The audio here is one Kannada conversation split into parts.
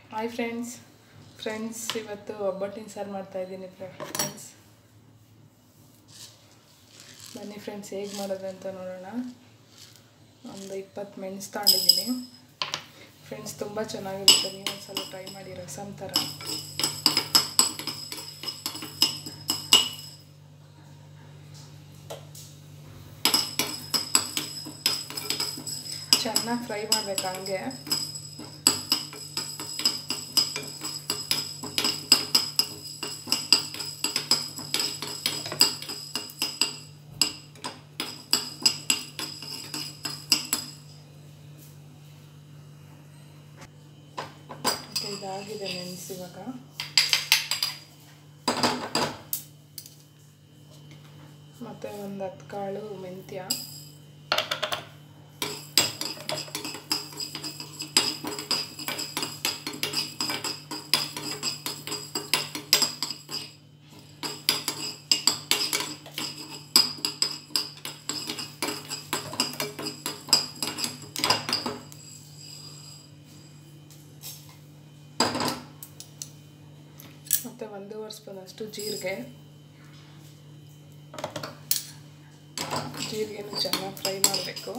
ಹಾಯ್ ಫ್ರೆಂಡ್ಸ್ ಫ್ರೆಂಡ್ಸ್ ಇವತ್ತು ಒಬ್ಬಟ್ಟಿನ ಸಾರು ಮಾಡ್ತಾ ಇದ್ದೀನಿ ಫ್ರೆಂಡ್ಸ್ ಬನ್ನಿ ಫ್ರೆಂಡ್ಸ್ ಹೇಗೆ ಮಾಡೋದು ಅಂತ ನೋಡೋಣ ಒಂದು ಇಪ್ಪತ್ತು ಮೆಣಸು ತಗೊಂಡಿದ್ದೀನಿ ಫ್ರೆಂಡ್ಸ್ ತುಂಬ ಚೆನ್ನಾಗಿರುತ್ತೆ ನೀವು ಒಂದ್ಸಲ ಟ್ರೈ ಮಾಡಿ ರಸಮ್ ಥರ ಚೆನ್ನಾಗಿ ಫ್ರೈ ಮಾಡ್ಬೇಕು ಹಂಗೆ ಓಕೆ ಇದಾಗಿದೆ ಮೆಣಸು ಇವಾಗ ಮತ್ತು ಒಂದು ಹತ್ತು ಕಾಳು ಮೆಂತ್ಯ ಮತ್ತು ಒಂದೂವರೆ ಸ್ಪೂನ್ ಅಷ್ಟು ಜೀರಿಗೆ ಜೀರಿಗೆನೂ ಚೆನ್ನಾಗಿ ಫ್ರೈ ಮಾಡಬೇಕು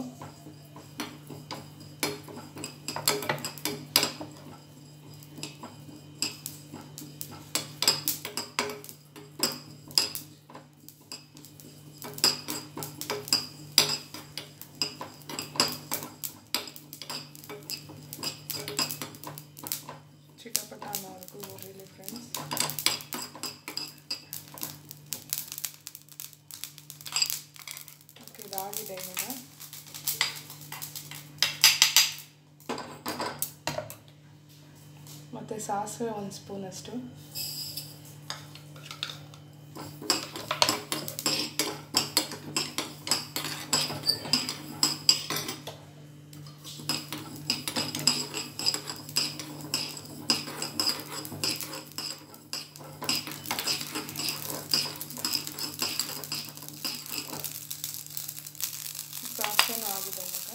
ಚಿಟಪಟ ಅನ್ನೋವರೆಗೂ ಹುರಿಲಿ ಫ್ರೆಂಡ್ಸ್ ಓಕೆ ಇದಾಗಿದೆ ಇವಾಗ ಮತ್ತು ಸಾಸಿವೆ ಒಂದು ಸ್ಪೂನಷ್ಟು ಸಾಸಿವೆನೂ ಆಗಿದೆ ಇವಾಗ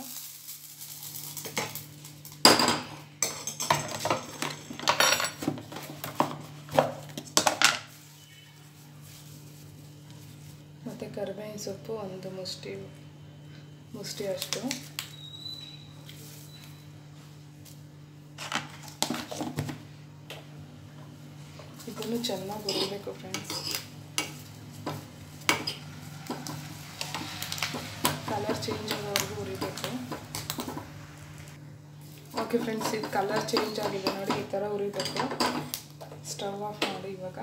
ಮತ್ತು ಕರಿಬೇವಿನ ಸೊಪ್ಪು ಒಂದು ಮುಷ್ಟಿ ಮುಷ್ಟಿ ಅಷ್ಟು ಇದನ್ನು ಚೆನ್ನಾಗಿ ಹುರಿಬೇಕು ಫ್ರೆಂಡ್ಸ್ ಕಲರ್ ಚೇಂಜ್ ಆಗೋವರೆಗೂ ಹುರಿಬೇಕು ಓಕೆ ಫ್ರೆಂಡ್ಸ್ ಇದು ಕಲರ್ ಚೇಂಜ್ ಆಗಿದೆ ನೋಡಿ ಈ ಥರ ಹುರಿಬೇಕು ಸ್ಟವ್ ಆಫ್ ಮಾಡಿ ಇವಾಗ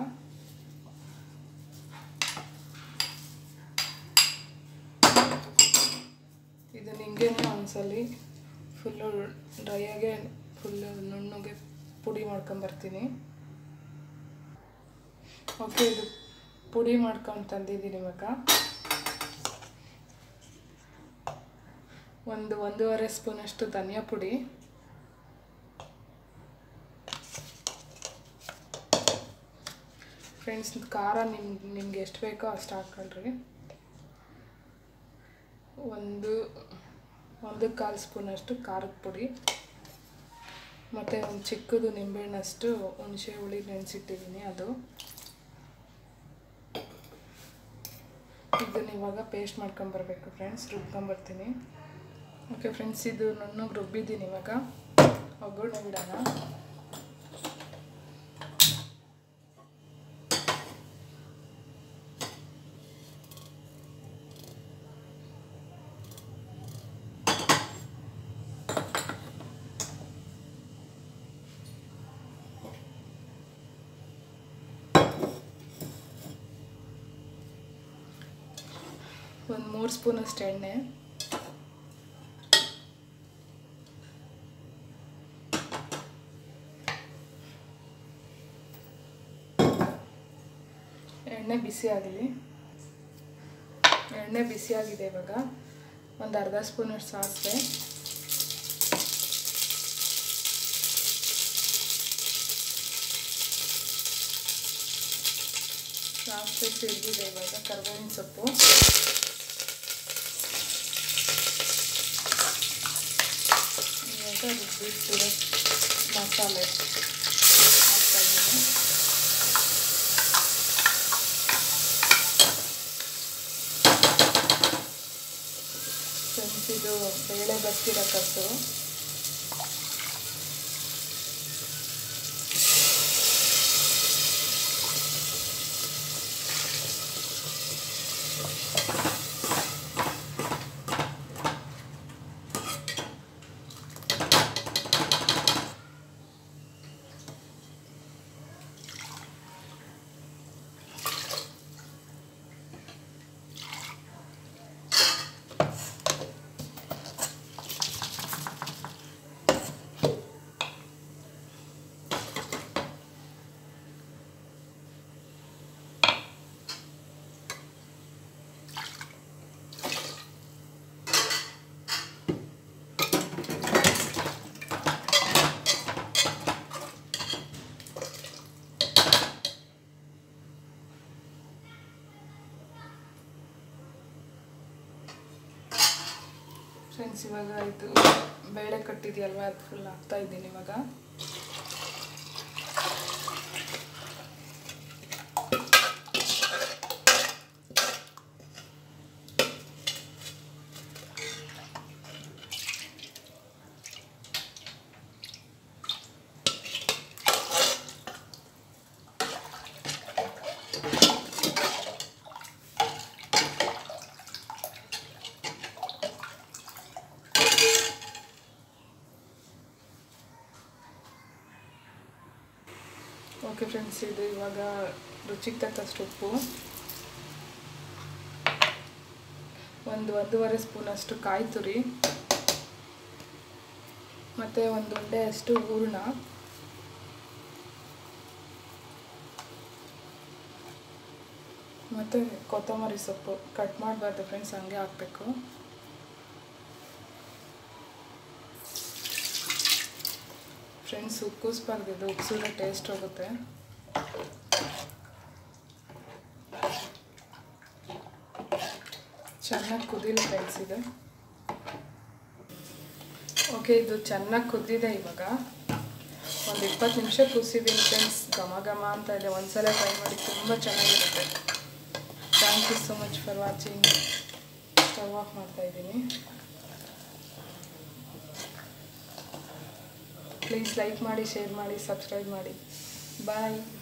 ಇದನ್ನ ಹಿಂಗೇನೆ ಒಂದ್ಸಲಿ ಫುಲ್ಲು ಡ್ರೈಯಾಗೆ ಫುಲ್ಲು ನುಣ್ಣಗೆ ಪುಡಿ ಮಾಡ್ಕೊಂಬರ್ತೀನಿ ಓಕೆ ಇದು ಪುಡಿ ಮಾಡ್ಕೊಂಡು ತಂದಿದ್ದೀನಿ ಇವಾಗ ಒಂದು ಒಂದೂವರೆ ಸ್ಪೂನಷ್ಟು ಧನಿಯಾ ಪುಡಿ ಫ್ರೆಂಡ್ಸ್ ಖಾರ ನಿಮ್ಗೆ ನಿಮ್ಗೆ ಎಷ್ಟು ಬೇಕೋ ಅಷ್ಟು ಹಾಕ್ಕೊಳ್ರಿ ಒಂದು ಒಂದು ಕಾಲು ಸ್ಪೂನಷ್ಟು ಖಾರದ ಪುಡಿ ಮತ್ತು ಒಂದು ಚಿಕ್ಕದು ನಿಂಬೆಹಣ್ಣಷ್ಟು ಹುಣಸೆ ಹುಳಿ ನೆನೆಸಿಟ್ಟಿದ್ದೀನಿ ಅದು ಇದನ್ನ ಇವಾಗ ಪೇಸ್ಟ್ ಮಾಡ್ಕೊಂಬರ್ಬೇಕು ಫ್ರೆಂಡ್ಸ್ ರುಬ್ಕೊಂಬರ್ತೀನಿ ಓಕೆ ಫ್ರೆಂಡ್ಸ್ ಇದು ನುಣ್ಣಗೆ ರುಬ್ಬಿದ್ದೀನಿ ಇವಾಗ ಒಗ್ಗರಣೆ ಬಿಡೋಣ ಒಂದು ಮೂರು ಸ್ಪೂನಷ್ಟು ಎಣ್ಣೆ ಎಣ್ಣೆ ಬಿಸಿ ಆಗಲಿ ಎಣ್ಣೆ ಬಿಸಿ ಆಗಿದೆ ಇವಾಗ ಒಂದು ಅರ್ಧ ಸ್ಪೂನಷ್ಟು ಸಾಸಿವೆ ಸಾಸಿವೆ ಸಿಡಿದಿದೆ ಇವಾಗ ಕರ್ಬೇವಿನ ಸೊಪ್ಪು ಇವಾಗ ರುಬ್ಬಿಟ್ಟಿರೋ ಮಸಾಲೆ ಫ್ರೆಂಡ್ಸ್ ಇದು ಬೇಳೆ ಬರ್ತಿರೋ ಕಟ್ಟು ಫ್ರೆಂಡ್ಸ್ ಇವಾಗ ಇದು ಬೇಳೆ ಕಟ್ಟಿದೆಯಲ್ವಾ ಅದು ಫುಲ್ ಹಾಕ್ತಾ ಇದ್ದೀನಿ ಇವಾಗ ಓಕೆ ಫ್ರೆಂಡ್ಸ್ ಇದು ಇವಾಗ ರುಚಿಗೆ ತಕ್ಕಷ್ಟು ಉಪ್ಪು ಒಂದು ಒಂದೂವರೆ ಸ್ಪೂನಷ್ಟು ಕಾಯಿ ತುರಿ ಮತ್ತು ಒಂದು ಉಂಡೆ ಅಷ್ಟು ಹೂರ್ಣ ಮತ್ತು ಕೊತ್ತಂಬರಿ ಸೊಪ್ಪು ಕಟ್ ಮಾಡಬಾರ್ದು ಫ್ರೆಂಡ್ಸ್ ಹಂಗೆ ಹಾಕಬೇಕು ಫ್ರೆಂಡ್ಸ್ ಉಕ್ಕಿಸ್ಬಾರ್ದು ಇದು ಉಕ್ಸಿದ್ರೆ ಟೇಸ್ಟ್ ಹೋಗುತ್ತೆ ಚೆನ್ನಾಗಿ ಕುದೀಲಿ ಫ್ರೆಂಡ್ಸ್ ಇದು ಓಕೆ ಇದು ಚೆನ್ನಾಗಿ ಕುದ್ದಿದೆ ಇವಾಗ ಒಂದು ಇಪ್ಪತ್ತು ನಿಮಿಷ ಕುದಿಸಿದ್ದೀನಿ ಫ್ರೆಂಡ್ಸ್ ಘಮ ಘಮ ಅಂತ ಇದೆ ಒಂದ್ಸಲ ಟ್ರೈ ಮಾಡಿ ತುಂಬ ಚೆನ್ನಾಗಿರುತ್ತೆ thank you so much for watching stove off ಮಾಡ್ತಾಯಿದ್ದೀನಿ ಪ್ಲೀಸ್ ಲೈಕ್ ಮಾಡಿ ಶೇರ್ ಮಾಡಿ ಸಬ್ಸ್ಕ್ರೈಬ್ ಮಾಡಿ ಬಾಯ್